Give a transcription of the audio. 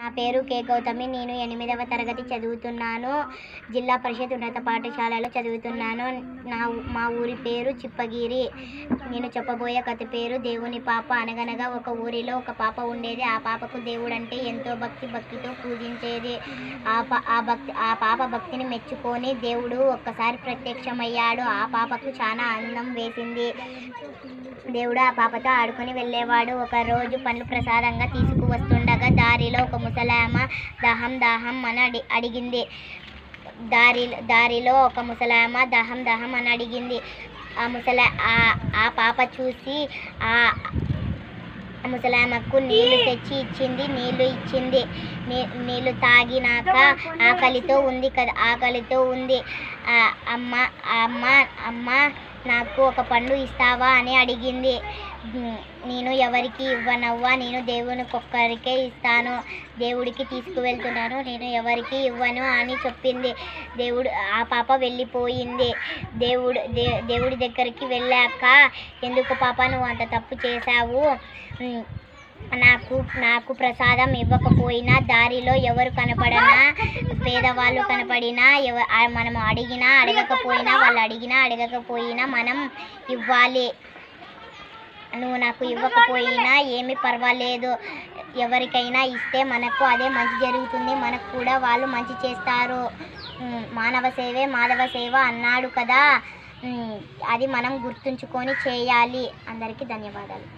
నా పేరు కే గౌతమి నేను ఎనిమిదవ తరగతి చదువుతున్నాను జిల్లా పరిషత్ ఉన్నత పాఠశాలలో చదువుతున్నాను నా ఊ- మా ఊరి పేరు చిప్పగిరి నేను చెప్పబోయే కథ పేరు దేవుని పాప అనగనగా ఒక ఊరిలో ఒక పాప ఉండేది ఆ పాపకు దేవుడు అంటే ఎంతో భక్తి భక్తితో పూజించేది ఆ పా ఆ భక్తి ఆ పాప భక్తిని మెచ్చుకొని దేవుడు ఒక్కసారి ప్రత్యక్షమయ్యాడు ఆ పాపకు చాలా ఆనందం వేసింది దేవుడు ఆ పాపతో ఆడుకొని వెళ్ళేవాడు ఒక రోజు పండ్లు ప్రసాదంగా తీసుకువస్తుండగా దారిలో ఒక ముసలామ దాహం దాహం అని అడి అడిగింది దారి దారిలో ఒక ముసలామ దాహం దాహం అని అడిగింది ఆ ముసల ఆ- ఆ పాప చూసి ఆ ఆ ముసలామకు నీళ్లు తెచ్చి ఇచ్చింది నీళ్లు ఇచ్చింది నీ- నీళ్లు తాగినాక ఆకలితో ఉంది కదా ఆకలితో ఉంది ఆ అమ్మ ఆ అమ్మ అమ్మ నాకు ఒక పండు ఇస్తావా అని అడిగింది ఉమ్, నేను ఎవరికి ఇవ్వనవ్వా నేను దేవునికి ఒక్కరికే ఇస్తాను దేవుడికి తీసుకువెళ్తున్నాను నేను ఎవరికి ఇవ్వను అని చెప్పింది దేవుడు ఆ పాప వెళ్ళిపోయింది దేవుడు దే దేవుడి దగ్గరికి వెళ్ళాక ఎందుకు పాప నువ్వు అంత తప్పు చేశావు ఉమ్, నాకు నాకు ప్రసాదం ఇవ్వకపోయినా దారిలో ఎవరు కనపడనా పేదవాళ్ళు కనపడినా ఎవ ఆ మనం అడిగినా అడగకపోయినా వాళ్ళు అడిగినా అడగకపోయినా మనం ఇవ్వాలి నువ్వు నాకు ఇవ్వకపోయినా ఏమీ పర్వాలేదు ఎవరికైనా ఇస్తే మనకు అదే మంచి జరుగుతుంది మనకు కూడా వాళ్ళు మంచి చేస్తారు ఉమ్, మానవ సేవే మాధవ సేవ అన్నాడు కదా ఉమ్, అది మనం గుర్తుంచుకొని చేయాలి అందరికీ ధన్యవాదాలు